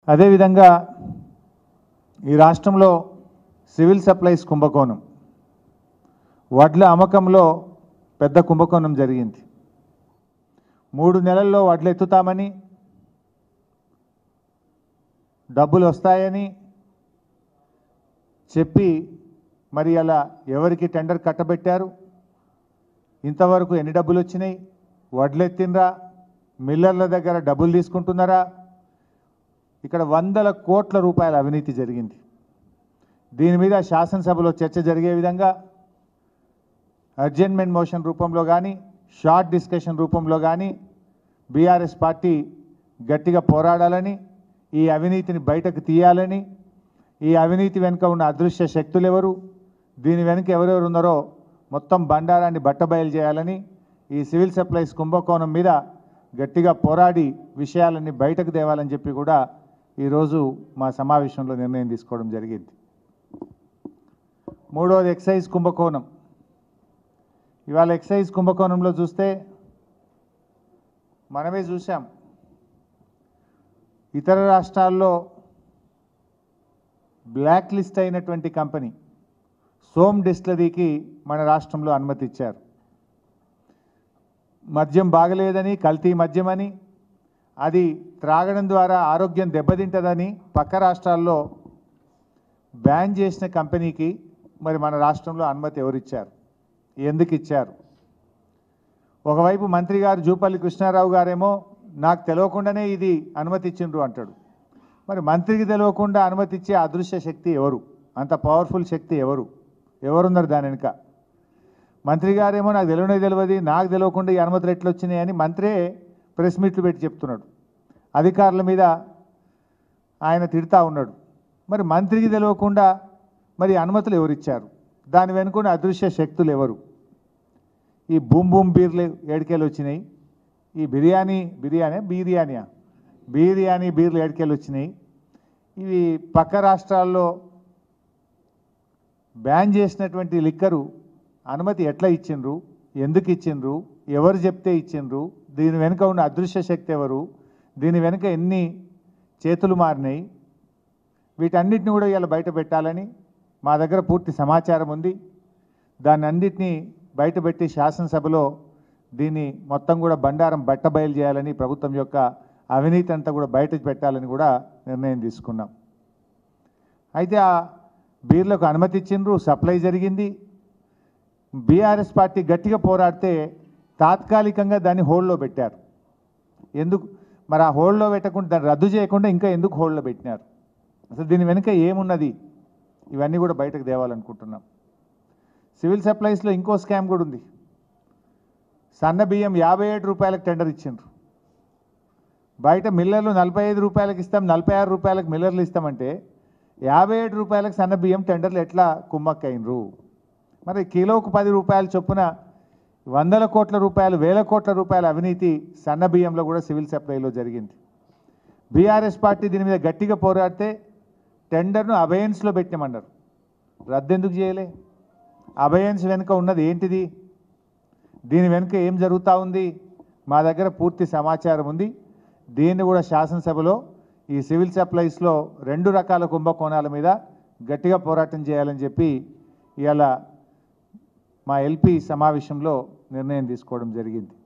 అదేవిధంగా ఈ రాష్ట్రంలో సివిల్ సప్లైస్ కుంభకోణం వడ్ల అమ్మకంలో పెద్ద కుంభకోణం జరిగింది మూడు నెలల్లో వడ్లు ఎత్తుతామని డబ్బులు వస్తాయని చెప్పి మరి అలా ఎవరికి టెండర్ కట్టబెట్టారు ఇంతవరకు ఎన్ని డబ్బులు వచ్చినాయి వడ్లు ఎత్తినరా మిల్లర్ల దగ్గర డబ్బులు తీసుకుంటున్నారా ఇక్కడ వందల కోట్ల రూపాయల అవినీతి జరిగింది దీని మీద శాసనసభలో చర్చ జరిగే విధంగా అర్జెంట్మెంట్ మోషన్ రూపంలో కానీ షార్ట్ డిస్కషన్ రూపంలో కానీ బీఆర్ఎస్ పార్టీ గట్టిగా పోరాడాలని ఈ అవినీతిని బయటకు తీయాలని ఈ అవినీతి వెనుక ఉన్న అదృశ్య శక్తులు ఎవరు దీని వెనుక ఎవరెవరు ఉన్నారో మొత్తం బండారాన్ని బట్టబయలు చేయాలని ఈ సివిల్ సప్లైస్ కుంభకోణం మీద గట్టిగా పోరాడి విషయాలన్నీ బయటకు తేవాలని చెప్పి కూడా ఈరోజు మా సమావేశంలో నిర్ణయం తీసుకోవడం జరిగింది మూడవది ఎక్సైజ్ కుంభకోణం ఇవాళ ఎక్సైజ్ కుంభకోణంలో చూస్తే మనమే చూసాం ఇతర రాష్ట్రాల్లో బ్లాక్ లిస్ట్ అయినటువంటి కంపెనీ సోమ్ డిస్టిలరీకి మన రాష్ట్రంలో అనుమతి ఇచ్చారు మద్యం బాగలేదని కల్తీ మద్యం అని అది త్రాగడం ద్వారా ఆరోగ్యం దెబ్బతింటదని పక్క రాష్ట్రాల్లో బ్యాన్ చేసిన కంపెనీకి మరి మన రాష్ట్రంలో అనుమతి ఎవరిచ్చారు ఎందుకు ఇచ్చారు ఒకవైపు మంత్రి గారు జూపల్లి కృష్ణారావు గారేమో నాకు తెలియకుండానే ఇది అనుమతి ఇచ్చిండ్రు అంటాడు మరి మంత్రికి తెలియకుండా అనుమతి ఇచ్చే అదృశ్య శక్తి ఎవరు అంత పవర్ఫుల్ శక్తి ఎవరు ఎవరున్నారు దాని వెనుక మంత్రి గారేమో నాకు తెలియనే తెలియదు నాకు తెలియకుండా ఈ అనుమతులు ఎట్లా వచ్చినాయి అని మంత్రే ప్రెస్ మీట్లు పెట్టి చెప్తున్నాడు అధికారుల మీద ఆయన తిడతా ఉన్నాడు మరి మంత్రికి తెలియకుండా మరి అనుమతులు ఎవరు ఇచ్చారు దాని వెనుకున్న అదృశ్య శక్తులు ఎవరు ఈ బూమ్ బూమ్ బీర్లు ఏడికేలు వచ్చినాయి ఈ బిర్యానీ బిర్యానీ బిర్యానీయా బిర్యానీ బీర్లు ఏడికేలు వచ్చినాయి ఇవి పక్క రాష్ట్రాల్లో బ్యాన్ చేసినటువంటి లిక్కరు అనుమతి ఎట్లా ఇచ్చిండ్రు ఎందుకు ఇచ్చిండ్రు ఎవరు చెప్తే ఇచ్చిండ్రు దీని వెనుక ఉన్న అదృశ్య శక్తి ఎవరు దీని వెనుక ఎన్ని చేతులు మారినాయి వీటన్నిటిని కూడా ఇలా బయట పెట్టాలని మా దగ్గర పూర్తి సమాచారం ఉంది దాన్ని అన్నిటినీ బయటపెట్టి శాసనసభలో దీన్ని మొత్తం కూడా బండారం బట్టబయలు చేయాలని ప్రభుత్వం యొక్క అవినీతి అంతా కూడా బయట పెట్టాలని కూడా నిర్ణయం తీసుకున్నాం అయితే ఆ బీర్లకు అనుమతి ఇచ్చిండ్రు సప్లై జరిగింది బీఆర్ఎస్ పార్టీ గట్టిగా పోరాడితే తాత్కాలికంగా దాన్ని హోల్డ్లో పెట్టారు ఎందుకు మరి ఆ హోల్డ్లో పెట్టకుండా దాన్ని రద్దు చేయకుండా ఇంకా ఎందుకు హోల్డ్లో పెట్టినారు అసలు దీని వెనుక ఏమున్నది ఇవన్నీ కూడా బయటకు తేవాలనుకుంటున్నాం సివిల్ సప్లైస్లో ఇంకో స్కామ్ కూడా ఉంది సన్న బియ్యం యాభై ఏడు రూపాయలకు టెండర్ ఇచ్చిండ్రు బయట మిల్లర్లు నలభై ఐదు రూపాయలకు ఇస్తాం నలభై ఆరు రూపాయలకు మిల్లర్లు ఇస్తామంటే యాభై ఏడు రూపాయలకు సన్న బియ్యం టెండర్లు ఎట్లా కుమ్మక్కైనరు మరి కిలోకు పది రూపాయల చొప్పున వందల కోట్ల రూపాయలు వేల కోట్ల రూపాయల అవినీతి సన్న బియ్యంలో కూడా సివిల్ సప్లైలో జరిగింది బీఆర్ఎస్ పార్టీ దీని మీద గట్టిగా పోరాడితే టెండర్ను అబయన్స్లో పెట్టినామన్నారు రద్దెందుకు చేయలే అబయన్స్ వెనుక ఉన్నది ఏంటిది దీని వెనుక ఏం జరుగుతూ ఉంది మా దగ్గర పూర్తి సమాచారం ఉంది దీన్ని కూడా శాసనసభలో ఈ సివిల్ సప్లైస్లో రెండు రకాల కుంభకోణాల మీద గట్టిగా పోరాటం చేయాలని చెప్పి ఇవాళ మా ఎల్పి సమావేశంలో నిర్ణయం తీసుకోవడం జరిగింది